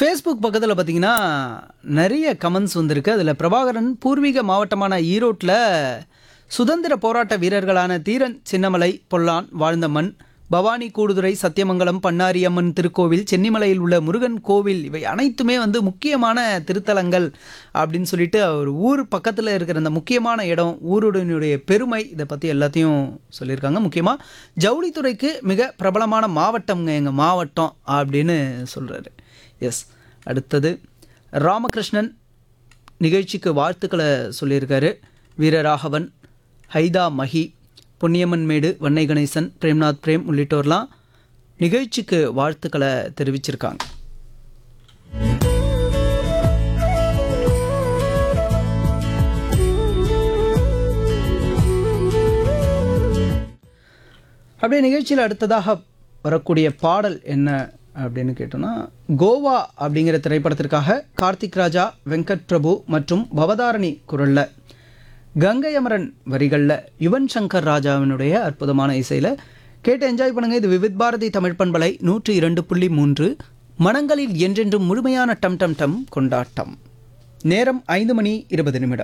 Facebook பக்கத்தில் பார்த்தீங்கன்னா நிறைய கமெண்ட்ஸ் வந்திருக்கு அதில் பிரபாகரன் பூர்வீக மாவட்டமான ஈரோட்டில் சுதந்திர போராட்ட வீரர்களான தீரன் சின்னமலை பொல்லான் வாழ்ந்த மண் பவானி கூடுதுறை சத்தியமங்கலம் பண்ணாரியம்மன் திருக்கோவில் சென்னிமலையில் உள்ள முருகன் கோவில் இவை அனைத்துமே வந்து முக்கியமான திருத்தலங்கள் அப்படின்னு சொல்லிட்டு ஒரு ஊர் பக்கத்தில் இருக்கிற அந்த முக்கியமான இடம் ஊருடனுடைய பெருமை இதை பற்றி எல்லாத்தையும் சொல்லியிருக்காங்க முக்கியமாக ஜவுளித்துறைக்கு மிக பிரபலமான மாவட்டம்ங்க எங்கள் மாவட்டம் அப்படின்னு சொல்கிறாரு எஸ் அடுத்தது ராமகிருஷ்ணன் நிகழ்ச்சிக்கு வாழ்த்துக்களை சொல்லியிருக்காரு வீரராகவன் ஹைதா மஹி பொன்னியம்மன் மேடு வன்னை கணேசன் பிரேம்நாத் பிரேம் உள்ளிட்டோர்லாம் நிகழ்ச்சிக்கு வாழ்த்துக்களை தெரிவிச்சிருக்காங்க அப்படியே நிகழ்ச்சியில் அடுத்ததாக வரக்கூடிய பாடல் என்ன அப்படின்னு கேட்டோம்னா கோவா அப்படிங்கிற திரைப்படத்திற்காக கார்த்திக் ராஜா வெங்கட் பிரபு மற்றும் பவதாரணி குரலில் கங்கை அமரன் வரிகளில் யுவன் சங்கர் ராஜாவினுடைய அற்புதமான இசையில் கேட்டு என்ஜாய் பண்ணுங்க இது விவித் பாரதி தமிழ் பண்பலை நூற்றி இரண்டு புள்ளி மூன்று மனங்களில் என்றென்றும் முழுமையான டம் டம் டம் கொண்டாட்டம் நேரம் ஐந்து மணி இருபது நிமிடம்